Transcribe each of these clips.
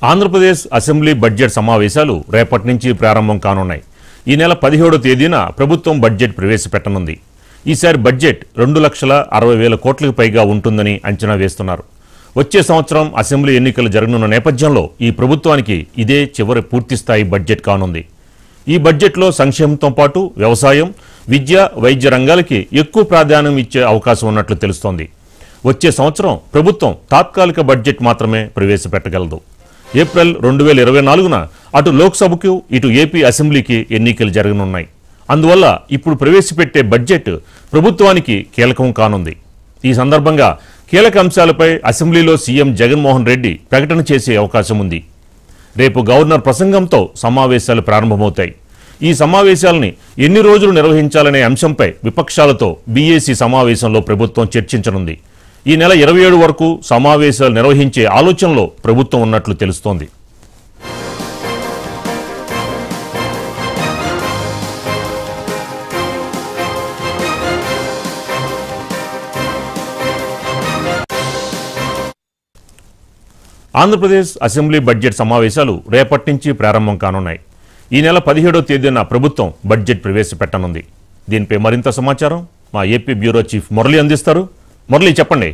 Andhra Pradesh assembly budget సమావేశాలు రేపటి నుంచి ప్రారంభం కానున్నాయి ఈ నెల పదిహేడో తేదీన ప్రభుత్వం బడ్జెట్ ప్రవేశపెట్టనుంది ఈసారి బడ్జెట్ రెండు లక్షల అరవై వేల కోట్లకు పైగా ఉంటుందని అంచనా వేస్తున్నారు వచ్చే సంవత్సరం అసెంబ్లీ ఎన్నికలు జరగనున్న నేపథ్యంలో ఈ ప్రభుత్వానికి ఇదే చివరి పూర్తిస్థాయి బడ్జెట్ కానుంది ఈ బడ్జెట్లో సంక్షేమంతో పాటు వ్యవసాయం విద్య వైద్య రంగాలకి ఎక్కువ ప్రాధాన్యం ఇచ్చే అవకాశం ఉన్నట్లు తెలుస్తోంది వచ్చే సంవత్సరం ప్రభుత్వం తాత్కాలిక బడ్జెట్ మాత్రమే ప్రవేశపెట్టగలదు ఏప్రిల్ రెండు వేల ఇరవై నాలుగున అటు లోక్సభకు ఇటు ఏపీ అసెంబ్లీకి ఎన్నికలు జరగనున్నాయి అందువల్ల ఇప్పుడు ప్రవేశపెట్టే బడ్జెట్ ప్రభుత్వానికి కీలకం కానుంది ఈ సందర్భంగా కీలక అంశాలపై అసెంబ్లీలో సీఎం జగన్మోహన్ రెడ్డి ప్రకటన చేసే అవకాశం ఉంది రేపు గవర్నర్ ప్రసంగంతో సమావేశాలు ప్రారంభమవుతాయి ఈ సమావేశాలని ఎన్ని రోజులు నిర్వహించాలనే అంశంపై విపక్షాలతో బీఏసీ సమావేశంలో ప్రభుత్వం చర్చించనుంది ఈ నెల ఇరవై ఏడు వరకు సమావేశాలు నిర్వహించే ఆలోచనలో ప్రభుత్వం ఉన్నట్లు తెలుస్తోంది ఆంధ్రప్రదేశ్ అసెంబ్లీ బడ్జెట్ సమావేశాలు రేపటి నుంచి ప్రారంభం కానున్నాయి ఈ నెల పదిహేడో తేదీన ప్రభుత్వం బడ్జెట్ ప్రవేశపెట్టనుంది దీనిపై మరింత సమాచారం మా ఏపీ బ్యూరో చీఫ్ మురళి అందిస్తారు మురళి చెప్పండి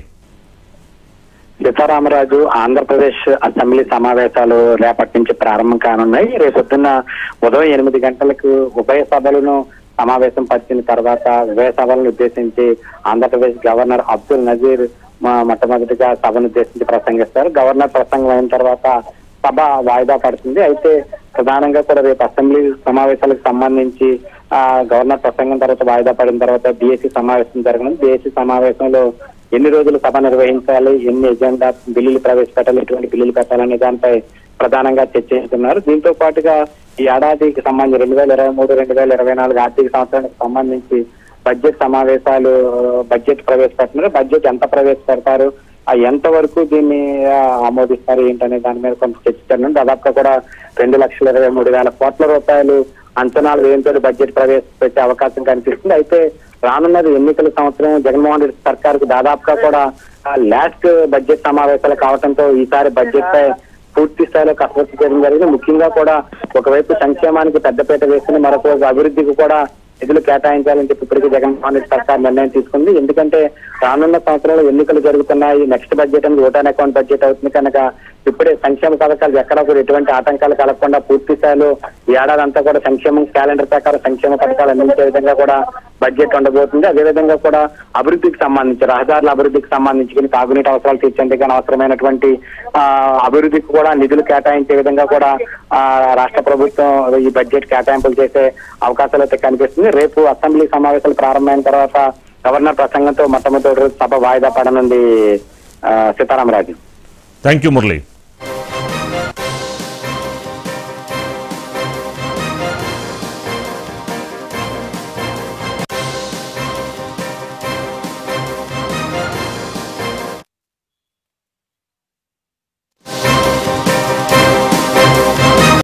సీతారామరాజు ఆంధ్రప్రదేశ్ అసెంబ్లీ సమావేశాలు రేపటి నుంచి ప్రారంభం కానున్నాయి రేపు పొద్దున్న ఉదయం ఎనిమిది గంటలకు ఉభయ సభలను సమావేశం పరిచిన తర్వాత ఉభయ సభలను ఉద్దేశించి ఆంధ్రప్రదేశ్ గవర్నర్ అబ్దుల్ నజీర్ మా- మొట్టమొదటిగా సభను ఉద్దేశించి ప్రసంగిస్తారు గవర్నర్ ప్రసంగం అయిన తర్వాత సభ వాయిదా పడుతుంది అయితే ప్రధానంగా కూడా రేపు అసెంబ్లీ సమావేశాలకు సంబంధించి ఆ గవర్నర్ ప్రసంగం తర్వాత వాయిదా పడిన తర్వాత బీఎస్సీ సమావేశం జరగనుంది బీఎస్సీ సమావేశంలో ఎన్ని రోజులు సభ నిర్వహించాలి ఎన్ని ఎజెండా బిల్లులు ప్రవేశపెట్టాలి ఎటువంటి బిల్లులు పెట్టాలనే దానిపై ప్రధానంగా చర్చిస్తున్నారు దీంతో పాటుగా ఈ ఏడాదికి సంబంధించి రెండు వేల ఇరవై మూడు రెండు వేల ఇరవై నాలుగు ఆర్థిక సంవత్సరానికి సంబంధించి బడ్జెట్ సమావేశాలు బడ్జెట్ ప్రవేశపెడుతున్నారు బడ్జెట్ ఎంత ప్రవేశపెడతారు ఆ ఎంత వరకు దీన్ని ఆ, ఆమోదిస్తారు ఏంటనే దాని మీద కొంత చర్చిస్తున్నారు దాదాపుగా కూడా రెండు లక్షల ఇరవై మూడు వేల కోట్ల రూపాయలు అంచనాలు వేయంతో బడ్జెట్ ప్రవేశపెట్టే అవకాశం కనిపిస్తుంది అయితే రానున్నది ఎన్నికల సంవత్సరం జగన్మోహన్ రెడ్డి సర్కార్ కు దాదాపుగా కూడా లాస్ట్ బడ్జెట్ సమావేశాలు కావడంతో ఈసారి బడ్జెట్ పై పూర్తి స్థాయిలో కసరత్తు చేయడం జరిగింది ముఖ్యంగా కూడా ఒకవైపు సంక్షేమానికి పెద్దపీట వేస్తుంది మరొక వైపు అభివృద్ధికి కూడా నిధులు కేటాయించాలని చెప్పి ఇప్పటికీ జగన్మోహన్ రెడ్డి సర్కార్ నిర్ణయం తీసుకుంది ఎందుకంటే రానున్న సంవత్సరంలో ఎన్నికలు జరుగుతున్నాయి నెక్స్ట్ బడ్జెట్ అనేది ఓటాన్ అకౌంట్ బడ్జెట్ అవుతుంది కనుక ఇప్పుడే సంక్షేమ పథకాలు ఎక్కడా కూడా ఎటువంటి ఆటంకాలు కలగకుండా పూర్తి స్థాయిలో ఈ ఏడాది అంతా కూడా సంక్షేమం క్యాలెండర్ ప్రకారం సంక్షేమ పథకాలు అందించే విధంగా కూడా బడ్జెట్ ఉండబోతుంది అదేవిధంగా కూడా అభివృద్ధికి సంబంధించి రహదారుల అభివృద్ధికి సంబంధించి కానీ తాగునీటి అవసరాలు తీర్చేందుకు కానీ అవసరమైనటువంటి ఆ, అభివృద్ధికి కూడా నిధులు కేటాయించే విధంగా కూడా ఆ, రాష్ట్ర ప్రభుత్వం ఈ బడ్జెట్ కేటాయింపులు చేసే అవకాశాలు అయితే కనిపిస్తుంది రేపు అసెంబ్లీ సమావేశాలు ప్రారంభమైన తర్వాత గవర్నర్ ప్రసంగంతో మొట్టమొదటి రోజు సభ వాయిదా పడనుంది ఆ, సీతారామరాజు థ్యాంక్ యూ మురళి